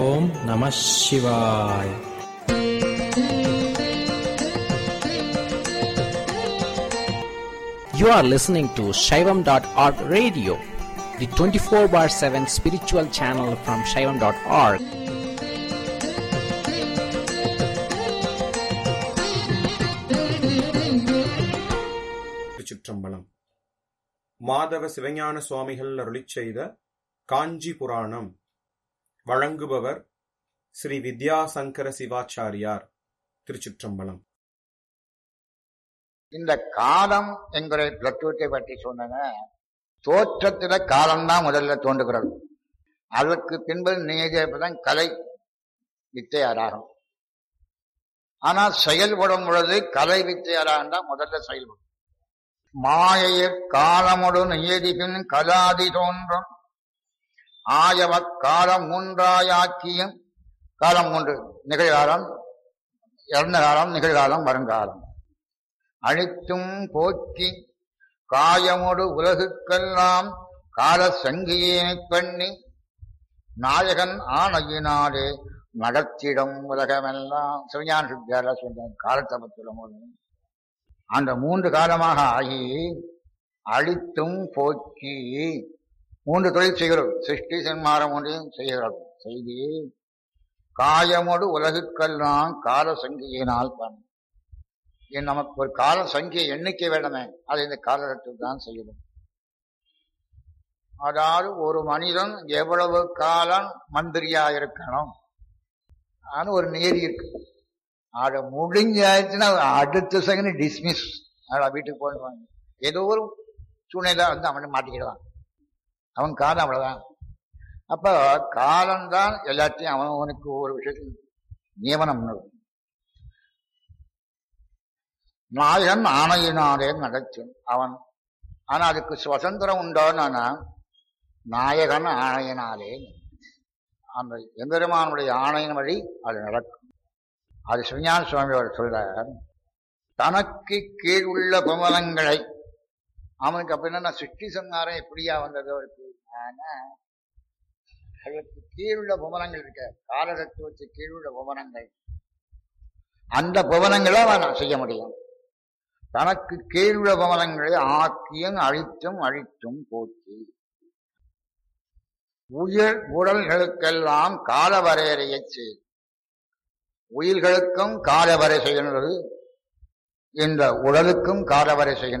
ஓம் நம சிவாய் You are listening to Shaivam.org radio, the 24 bar 7 spiritual channel from Shaivam.org. திருச்சிற்றம்பலம் மாதவ சிவஞான சுவாமிகள் அருளிச் செய்த காஞ்சி புராணம் வழங்குபவர் ஸ்ரீ வித்யாசங்கர சிவாச்சாரியார் திருச்சிற்றம்பலம் இந்த காலம் என்கிற தத்துவத்தை பற்றி சொன்னன தோற்றத்தில காலம்தான் முதல்ல தோன்றுகிறது அதற்கு பின்பு நீதிதான் கலை வித்தையாராகும் ஆனால் செயல்படும் பொழுது கலை வித்தையாராக தான் முதல்ல செயல்படும் மாயைய காலமுடு நியதிபின் கலாதி தோன்றும் ஆயவ காலம் மூன்றாயாக்கியும் காலம் மூன்று நிகழ்காலம் இறந்த காலம் நிகழ்காலம் வருங்காலம் அழித்தும் போக்கி காயமோடு உலகுக்கெல்லாம் கால சங்கியினைப் பண்ணி நாயகன் ஆணையினாலே நடத்திடும் உலகமெல்லாம் சிவஞான சுத்தியார சொன்ன காலத்தபத்தில் அந்த மூன்று காலமாக ஆகி அழித்தும் போக்கி மூன்று தொழில் செய்கிறோம் சிருஷ்டி சன்மாரம் ஒன்றையும் செய்கிறோம் செய்தி காயமோடு உலகுக்கெல்லாம் கால சங்கியினால் பண்ணி ஏன் நமக்கு ஒரு கால சங்கிய எண்ணிக்கை வேண்டுமே அதை இந்த காலகட்டத்தில் தான் செய்யணும் அதாவது ஒரு மனிதன் எவ்வளவு காலம் மந்திரியா இருக்கணும் ஆனா ஒரு நியதி இருக்கு அதை முடிஞ்சாச்சுன்னா அடுத்த செகண்ட் டிஸ்மிஸ் வீட்டுக்கு போயிடுவாங்க ஏதோ ஒரு சூழ்நிலை வந்து அவனை மாட்டிக்கிடுவான் அவன் காலம் அவ்வளவுதான் அப்ப காலம்தான் எல்லாத்தையும் அவன் அவனுக்கு ஒரு விஷயத்தில் நியமனம் பண்ணுவான் நாயகன் ஆணையினாலே நடத்தும் அவன் ஆனா அதுக்கு சுதந்திரம் உண்டோன்னா நாயகன் ஆணையினாலே அந்த எம்பெருமானுடைய ஆணையின் வழி அது நடக்கும் அது சிவஞான சுவாமி அவர் சொல்றார் தனக்கு கீழ் உள்ள பவனங்களை அவனுக்கு அப்ப என்னன்னா சிருஷ்டி சங்காரம் எப்படியா வந்தது அவருக்கு ஆனா அதற்கு கீழுள்ள புவனங்கள் இருக்க காலதத்துவத்துக்கு கீழுள்ள புவனங்கள் அந்த புவனங்களை அவன் செய்ய முடியும் தனக்கு கீழுள்ள பவனங்களை ஆக்கியும் அழித்தும் அழித்தும் போற்றி உயிர் உடல்களுக்கெல்லாம் கால வரையறையை செய் உயிர்களுக்கும் கால வரை செய்கின்றது இந்த உடலுக்கும் கால வரை செய்கின்றது